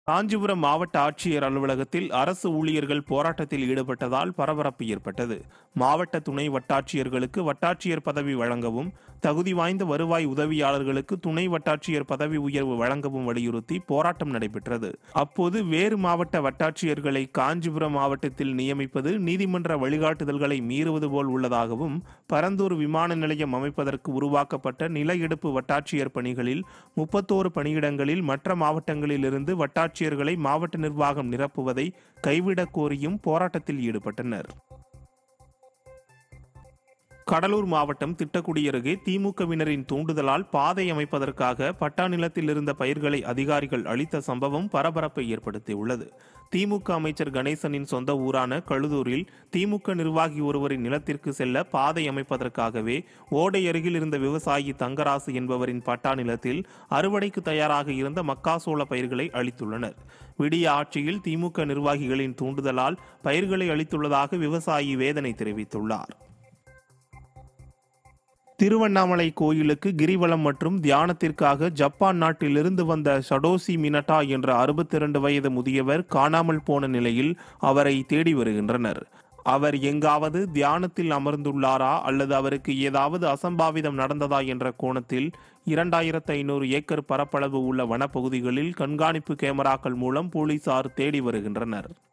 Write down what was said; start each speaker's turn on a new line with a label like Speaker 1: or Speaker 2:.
Speaker 1: காஞ்சிபுரம் மாவட்ட ஆட்சியர் அலுவலகத்தில் அரசு ஊழியர்கள் போராட்டத்தில் ஈடுபட்டதால் பரபரப்பு ஏற்பட்டது மாவட்ட துணை வட்டாட்சியர்களுக்கு வட்டாட்சியர் பதவி வழங்கவும் தகுதி வாய்ந்த வருவாய் உதவியாளர்களுக்கு துணை வட்டாட்சியர் பதவி உயர்வு வழங்கவும் வலியுறுத்தி போராட்டம் நடைபெற்றது அப்போது வேறு மாவட்ட வட்டாட்சியர்களை காஞ்சிபுரம் மாவட்டத்தில் நியமிப்பது நீதிமன்ற வழிகாட்டுதல்களை மீறுவது போல் உள்ளதாகவும் பரந்தூர் விமான நிலையம் அமைப்பதற்கு உருவாக்கப்பட்ட நில எடுப்பு வட்டாட்சியர் பணிகளில் முப்பத்தோரு பணியிடங்களில் மற்ற மாவட்டங்களிலிருந்து வட்டாட்சியர்களை மாவட்ட நிர்வாகம் நிரப்புவதை கைவிடக் கோரியும் போராட்டத்தில் ஈடுபட்டனர் கடலூர் மாவட்டம் திட்டக்குடி அருகே திமுகவினரின் தூண்டுதலால் பாதை அமைப்பதற்காக பட்டா நிலத்தில் இருந்த பயிர்களை அதிகாரிகள் அளித்த சம்பவம் பரபரப்பை ஏற்படுத்தியுள்ளது திமுக அமைச்சர் கணேசனின் சொந்த ஊரான கழுதூரில் திமுக நிர்வாகி ஒருவரின் நிலத்திற்கு செல்ல பாதை அமைப்பதற்காகவே ஓடை அருகில் இருந்த விவசாயி தங்கராசு என்பவரின் பட்டா நிலத்தில் அறுவடைக்கு தயாராக இருந்த மக்காசோள பயிர்களை அளித்துள்ளனர் விடிய ஆட்சியில் திமுக நிர்வாகிகளின் தூண்டுதலால் பயிர்களை அளித்துள்ளதாக விவசாயி வேதனை தெரிவித்துள்ளார் திருவண்ணாமலை கோயிலுக்கு கிரிவலம் மற்றும் தியானத்திற்காக ஜப்பான் நாட்டிலிருந்து வந்த சடோசி மினட்டா என்ற அறுபத்தி இரண்டு வயது முதியவர் காணாமல் போன நிலையில் அவரை தேடி வருகின்றனர் அவர் எங்காவது தியானத்தில் அமர்ந்துள்ளாரா அல்லது அவருக்கு ஏதாவது அசம்பாவிதம் நடந்ததா என்ற கோணத்தில் இரண்டாயிரத்து ஐநூறு ஏக்கர் பரப்பளவு உள்ள வனப்பகுதிகளில் கண்காணிப்பு கேமராக்கள் மூலம் போலீசார் தேடி வருகின்றனர்